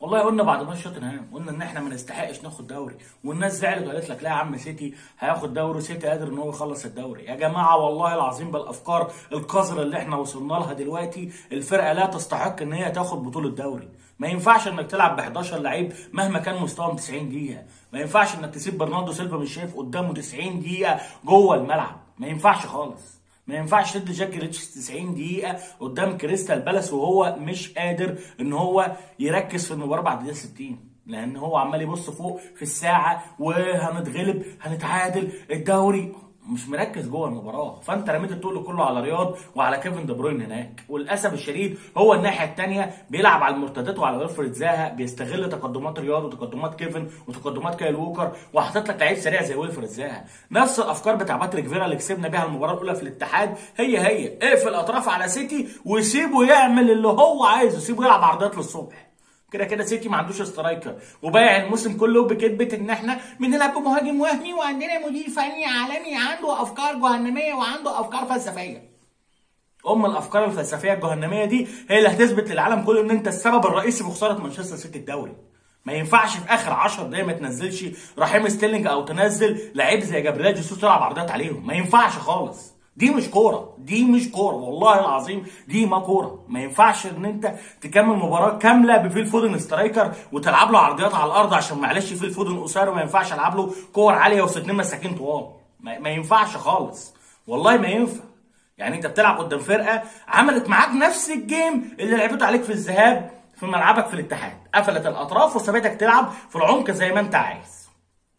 والله قلنا بعد ماتش توتنهام قلنا ان احنا ما نستحقش ناخد دوري والناس زعلت وقالت لك لا يا عم سيتي هياخد دوري سيتي قادر ان هو يخلص الدوري يا جماعه والله العظيم بالافكار القذره اللي احنا وصلنا لها دلوقتي الفرقه لا تستحق ان هي تاخد بطوله دوري ما ينفعش انك تلعب ب 11 لعيب مهما كان مستواهم 90 دقيقه ما ينفعش انك تسيب برناردو سيلفا مش شايف قدامه 90 دقيقه جوه الملعب ما ينفعش خالص ما ينفعش تدي جاك ريتش 90 دقيقة قدام كريستال بالاس وهو مش قادر ان هو يركز في المباراة بعد دقيقة 60 لان هو عمال يبص فوق في الساعة وهنتغلب هنتعادل الدوري مش مركز جوه المباراه فانت رميت التقل كله على رياض وعلى كيفن دي بروين هناك وللاسف الشديد هو الناحيه الثانيه بيلعب على المرتدات وعلى ويلفريد زاها بيستغل تقدمات رياض وتقدمات كيفن وتقدمات كايل ووكر وحاطط لك لعيب سريع زي ويلفريد زاها نفس الافكار بتاع باتريك فيرا اللي كسبنا بيها المباراه الاولى في الاتحاد هي هي اقفل اطراف على سيتي وسيبه يعمل اللي هو عايزه سيبه يلعب عرضيات للصبح كده كده سيتي ما عندوش سترايكر وبايع الموسم كله بكذبه ان احنا بنلعب بمهاجم وهمي وعندنا مدير فني عالمي عنده افكار جهنميه وعنده افكار فلسفيه. ام الافكار الفلسفيه الجهنميه دي هي اللي هتثبت للعالم كله ان انت السبب الرئيسي في خساره مانشستر سيتي الدوري. ما ينفعش في اخر 10 دقايق ما تنزلش رحيم ستيرلينج او تنزل لعيب زي جابريل جيسوس تلعب عرضيات عليهم، ما ينفعش خالص. دي مش كوره دي مش كوره والله العظيم دي ما كوره ما ينفعش ان انت تكمل مباراه كامله بفيل فودن سترايكر وتلعب له عرضيات على الارض عشان معلش فيل فودن قصير وما ينفعش العب له كور عاليه وستين مساكين طوال ما, ما ينفعش خالص والله ما ينفع يعني انت بتلعب قدام فرقه عملت معاك نفس الجيم اللي لعبته عليك في الذهاب في ملعبك في الاتحاد قفلت الاطراف وسابتك تلعب في العمق زي ما انت عايز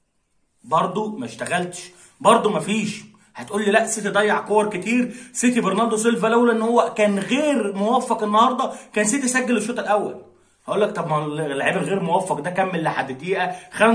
برضو ما اشتغلتش برضو ما فيش هتقول لي لا سيتي ضيع كور كتير سيتي برناردو سيلفا لولا ان هو كان غير موفق النهارده كان سيتي سجل الشوط الاول هقول لك طب ما اللعيب الغير موفق ده كمل لحد دقيقه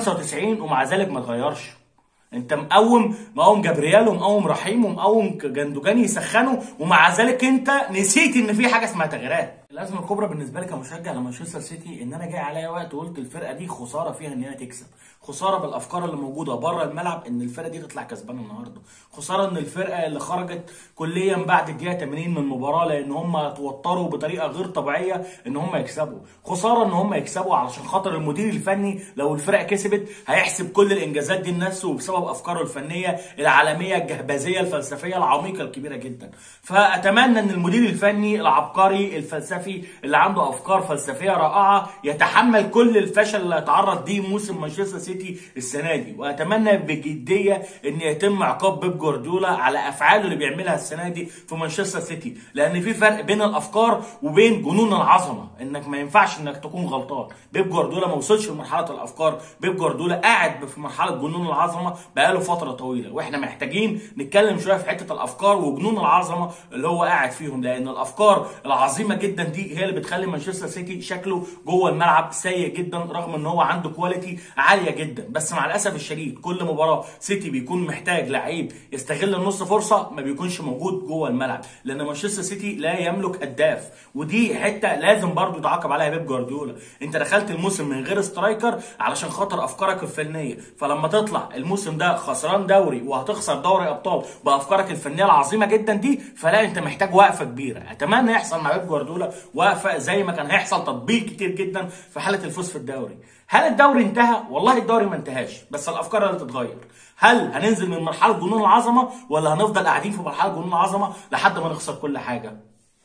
95 ومع ذلك ما اتغيرش انت مقوم مقوم جابرييل ومقوم رحيم ومقوم جندوجاني يسخنوا ومع ذلك انت نسيت ان في حاجه اسمها تغييرات الازمه الكبرى بالنسبه لي كمشجع لمانشستر سيتي ان انا جاي عليا وقت وقلت الفرقه دي خساره فيها ان هي تكسب خساره بالافكار اللي موجوده بره الملعب ان الفرقه دي تطلع كسبانه النهارده خساره ان الفرقه اللي خرجت كليا بعد الدقيقه 80 من المباراه لان هم توتروا بطريقه غير طبيعيه ان هم يكسبوا خساره ان هم يكسبوا علشان خاطر المدير الفني لو الفرقه كسبت هيحسب كل الانجازات دي لنفسه بسبب افكاره الفنيه العالميه الجهبذيه الفلسفيه العميقه الكبيره جدا فاتمنى ان المدير الفني العبقري الفلسفي اللي عنده افكار فلسفيه رائعه يتحمل كل الفشل اللي هيتعرض ليه موسم مانشستر سيتي السنه دي واتمنى بجديه ان يتم عقاب بيب جوارديولا على افعاله اللي بيعملها السنه دي في مانشستر سيتي لان في فرق بين الافكار وبين جنون العظمه انك ما ينفعش انك تكون غلطان بيب جوارديولا ما وصلش لمرحله الافكار بيب جوارديولا قاعد في مرحله جنون العظمه بقاله فتره طويله واحنا محتاجين نتكلم شويه في حته الافكار وجنون العظمه اللي هو قاعد فيهم لان الافكار العظيمه جدا دي هي اللي بتخلي مانشستر سيتي شكله جوه الملعب سيء جدا رغم ان هو عنده كواليتي عاليه جدا بس مع الاسف الشديد كل مباراه سيتي بيكون محتاج لعيب يستغل النص فرصه ما بيكونش موجود جوه الملعب لان مانشستر سيتي لا يملك هداف ودي حته لازم برضو يتعاقب عليها بيب جوارديولا انت دخلت الموسم من غير سترايكر علشان خاطر افكارك الفنيه فلما تطلع الموسم ده خسران دوري وهتخسر دوري ابطال بافكارك الفنيه العظيمه جدا دي فلا انت محتاج وقفه كبيره اتمنى يحصل مع بيب جوارديولا وقفه زي ما كان هيحصل تطبيق كتير جدا في حاله الفوز في الدوري هل الدوري انتهى والله الدوري ما انتهاش بس الافكار اللي تتغير هل هننزل من مرحله جنون العظمه ولا هنفضل قاعدين في مرحله جنون العظمه لحد ما نخسر كل حاجه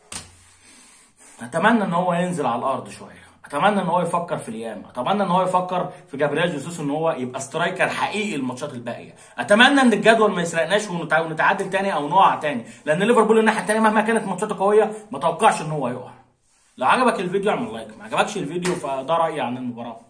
اتمنى ان هو ينزل على الارض شويه اتمنى ان هو يفكر في الايام اتمنى ان هو يفكر في جابريل جيسوس ان هو يبقى سترايكر حقيقي الماتشات الباقيه اتمنى ان الجدول ما يسرقناش ونتعادل تاني او نقع تاني لان ليفربول الناحيه التانيه مهما كانت ماتشاته قويه ما توقعش ان هو يقع لو عجبك الفيديو اعمل لايك ما عجبكش الفيديو فده رايي عن المباراه